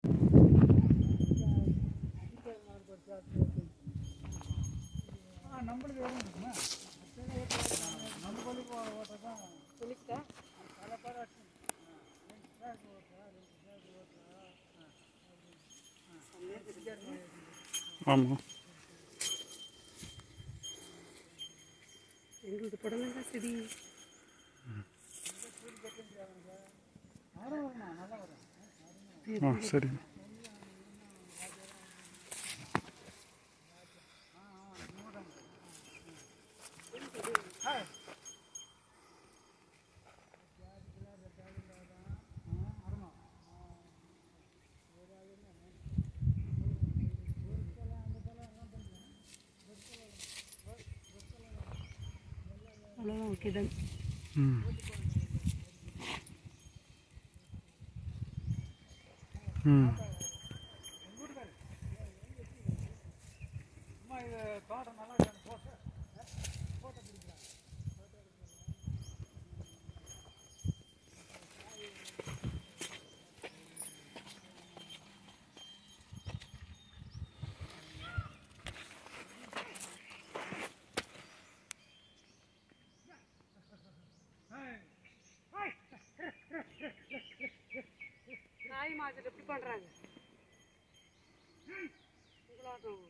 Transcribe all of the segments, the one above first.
ஆமாம் எங்களுக்கு புடலங்காய் செடி ஆ சரி அவ்வளோதான் ஓகே தான் ம் ம் நாய் மார்க்கெட் எப்படி பண்ணுறாங்க உங்களாட்டம்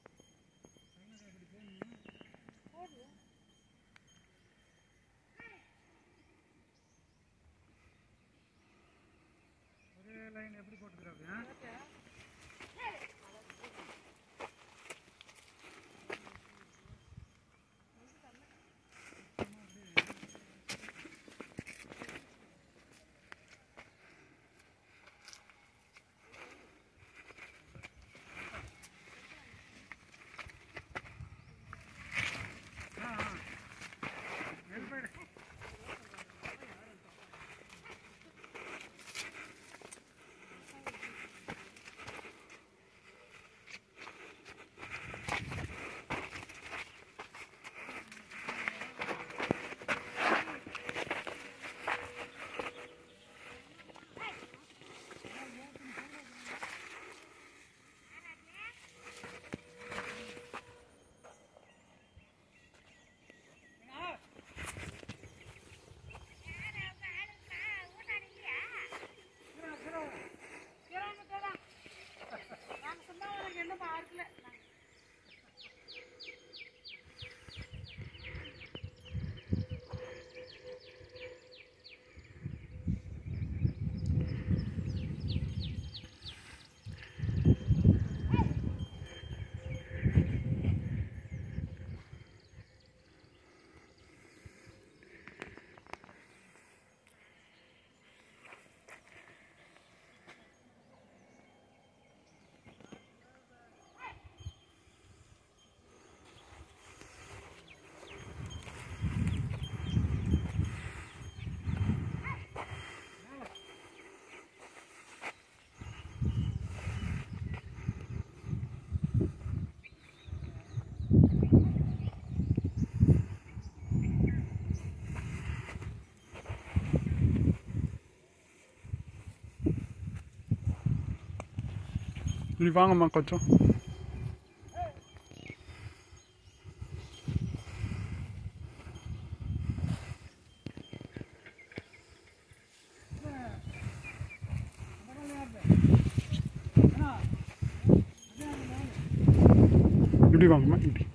என்ன பார்க்கல இப்படி வாங்கம்மா கொஞ்சம் இப்படி வாங்கம்மா இப்படி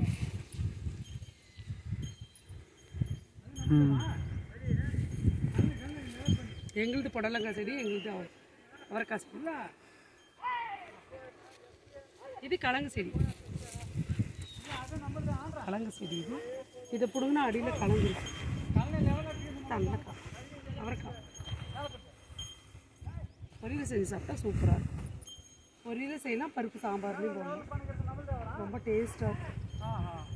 ம் எங்களுது புடலங்காய் செடி எங்களுது அவ- அவரைக்காய் செடி இது கலங்கு செடி கலங்கு செடி இது இதை பிடுங்கினா அடியில் கலங்கு இருக்கு தண்டக்காய் அவரைக்காய் பொரியல் செஞ்சு சாப்பிட்டா சூப்பராக இருக்கும் பொரியல் செய்யலாம் பருப்பு சாம்பார்லேயும் போடலாம் ரொம்ப டேஸ்ட்டாக இருக்கும்